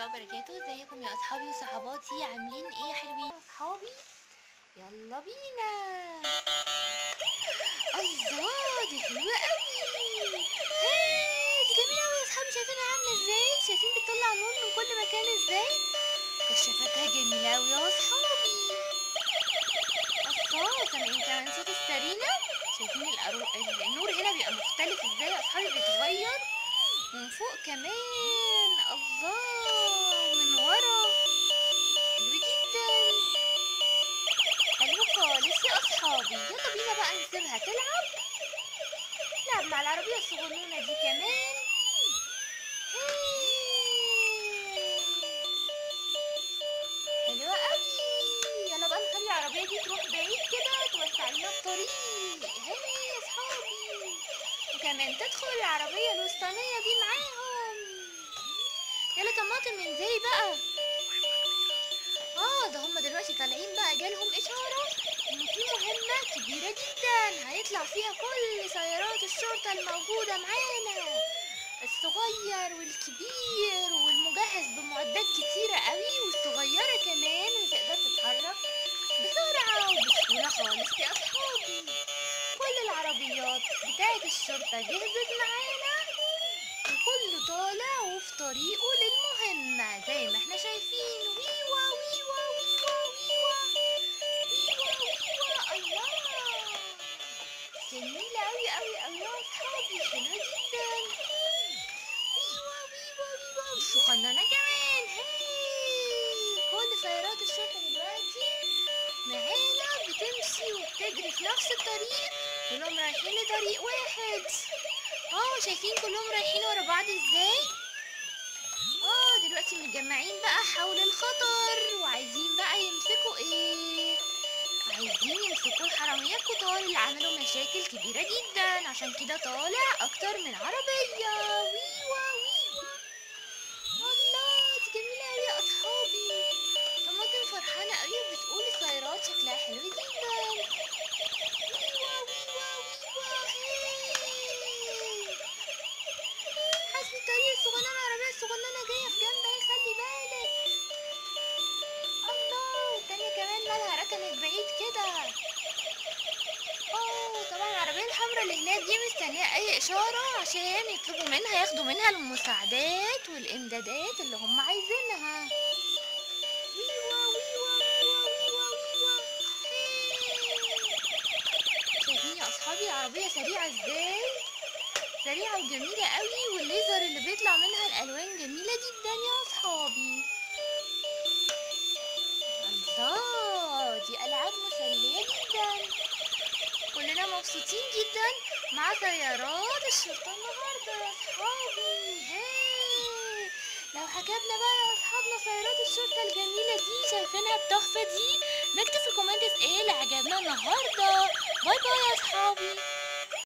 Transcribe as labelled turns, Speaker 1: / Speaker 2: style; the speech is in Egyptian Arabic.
Speaker 1: الله وبركاته ازيكم يا اصحابي وصحباتي عاملين ايه يا حلوين اصحابي يلا بينا الله دي حلوه قوي هاي دي جميله قوي يا اصحابي شايفينها عامله ازاي شايفين بتطلع نور من كل مكان ازاي كشافتها جميله قوي يا اصحابي الله سامعين كمان صوت السرينه شايفين الأرو... النور هنا بيبقى مختلف ازاي يا اصحابي بيتغير من فوق كمان الله من ورا حلو جدا حلو خالص يا اصحابي يلا بينا بقى نسيبها تلعب نلعب مع العربية الصغنونة دي كمان حلوة قوي يلا بقى نخلي العربية دي تروح بعيد كده توسع لنا الطريق هاي يا اصحابي وكمان تدخل العربية الوسطانية دي معاهم يلا طماطم انزلي بقى اه ده هما دلوقتي طالعين بقى جالهم اشارة ان في مهمة كبيرة جدا هيطلع فيها كل سيارات الشرطة الموجودة معانا الصغير والكبير والمجهز بمعدات كتيرة قوي والصغيرة كمان اللي تقدر تتحرك بسرعة وبسهولة خالص يا أصحابي كل العربيات بتاعت الشرطة جهزت معانا وكله طالع وفي طريقه للمهمة زي ما احنا شايفين ويوا ويوا ويوا ويوا ويوا ويوا الله جميلة أوي أوي أوي يا أصحابي حلوة جدا ويوا ويوا ويوا وصغننة كمان هاي كل سيارات الشرطة دلوقتي معانا بتمشي وبتجري في نفس الطريق كلهم رايحين لطريق واحد اه شايفين كلهم رايحين ورا بعض ازاي اه دلوقتي متجمعين بقى حول الخطر وعايزين بقى يمسكوا ايه عايزين يمسكوا الحرامية الكتار اللي عملوا مشاكل كبيرة جدا عشان كده طالع اكتر من عربية ويوا ويوا الله دي جميلة اوي يا اصحابي طماطم فرحانة اوي وبتقول السيارات شكلها حلو جدا ويوا ويوا ويوا هاي حسب الطريق الصغننة العربية الصغننة جاية في جنب اهي خلي بالك الله التانية كمان مالها ركنت بعيد كده اه طبعا العربية الحمراء اللي هناك دي مستنية أي إشارة عشان يطلبوا منها ياخدوا منها المساعدات والإمدادات اللي هم عايزينها ويوا ويوا ويوا ويوا ويوا هاي. شايفين يا أصحابي العربية سريعة ازاي سريعة وجميلة قوي والليزر اللي بيطلع منها الألوان جميلة جدا يا أصحابي الله دي ألعاب مسلية جدا كلنا مبسوطين جدا مع سيارات الشرطة النهاردة يا أصحابي هاي لو حكبنا بقى يا أصحابنا سيارات الشرطة الجميلة دي شايفينها التحفة دي نكتب في الكومنتس ايه اللي عجبنا النهاردة باي باي يا أصحابي